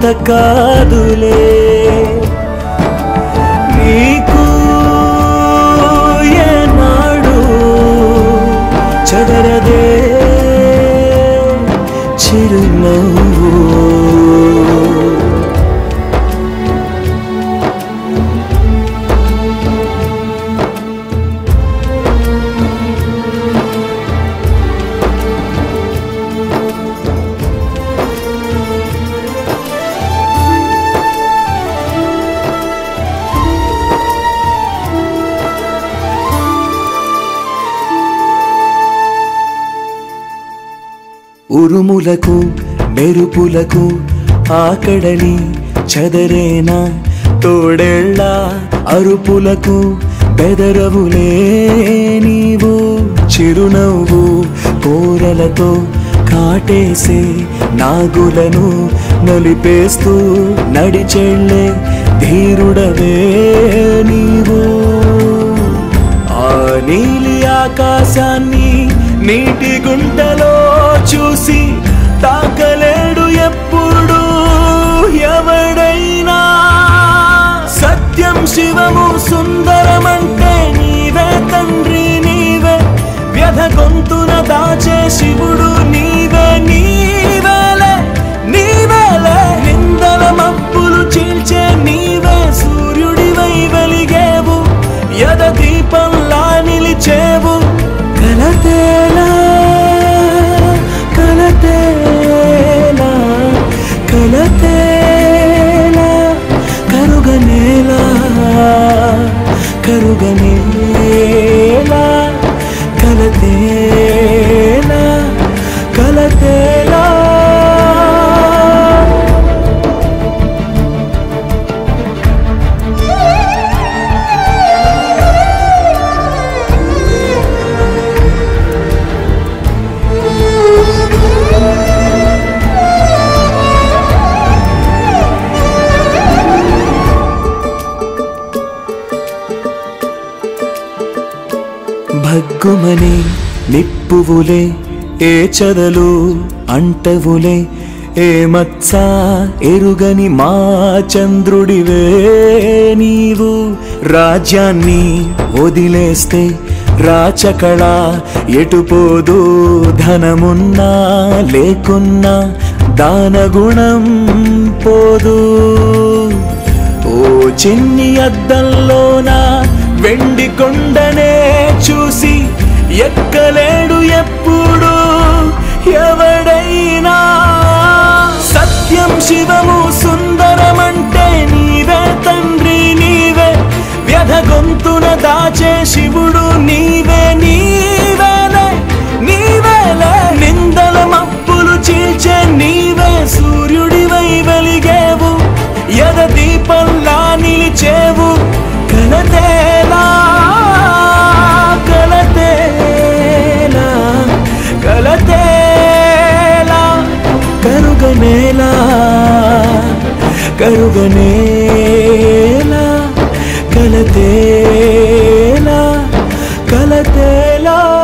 కాదులే నీకు ఏనాడు చదరదే చిరునవ్వు ఉరుములకు మెరుపులకు ఆకడలి చదరేనా తోడేళ్ళ అరుపులకు బెదరవులే నీవు చిరునవ్వు కోరలతో కాటేసే నాగులను నలిపేస్తూ నడిచెళ్ళే ధీరుడవే నీవు ఆ నీలి ఆకాశాన్ని నీటి గుంటలో చూసి తాకలేడు ఎప్పుడు ఎవడైనా సత్యం శివము సుందరమంటే నీవే తండ్రి నీవే వ్యధ గొంతున దాచే శివుడు నీవే నీవేలే నీవేలే నిందల మబ్బులు చీల్చే నీవే సూర్యుడివై వెలిగేవు యద దీపంలా నిలిచేవు కలతేలా కలతేలా కలతేలా కరుగనేలా కరుగనేలా కలతేలా కలతేలా భగ్గుమని నిప్పువులే ఏ చదలు అంటవులే ఏ మత్స ఎరుగని మా చంద్రుడివే నీవు రాజ్యాన్ని వదిలేస్తే రాచకళ ఎటుపోదు ధనమున్నా లేకున్నా దానగుణం పోదు ఓ చిన్ని అద్దంలోన వెండి కొండనే చూసి ఎక్కలేడు ఎప్పుడు ఎవడైనా సత్యం శివము సుందరమంటే నీవే తండ్రి నీవే వ్యధ గొంతున దాచే శివుడు నీవే నీవేలే నీవేలే నిందల మప్పులు చీల్చే నీవే సూర్యుడివై వెలిగేవు యద దీపంలా నిలిచేవు కలతేలా కలతేలా కలతేలా కరుగనేలా కరుగనేలా కలతేలా కలతేలా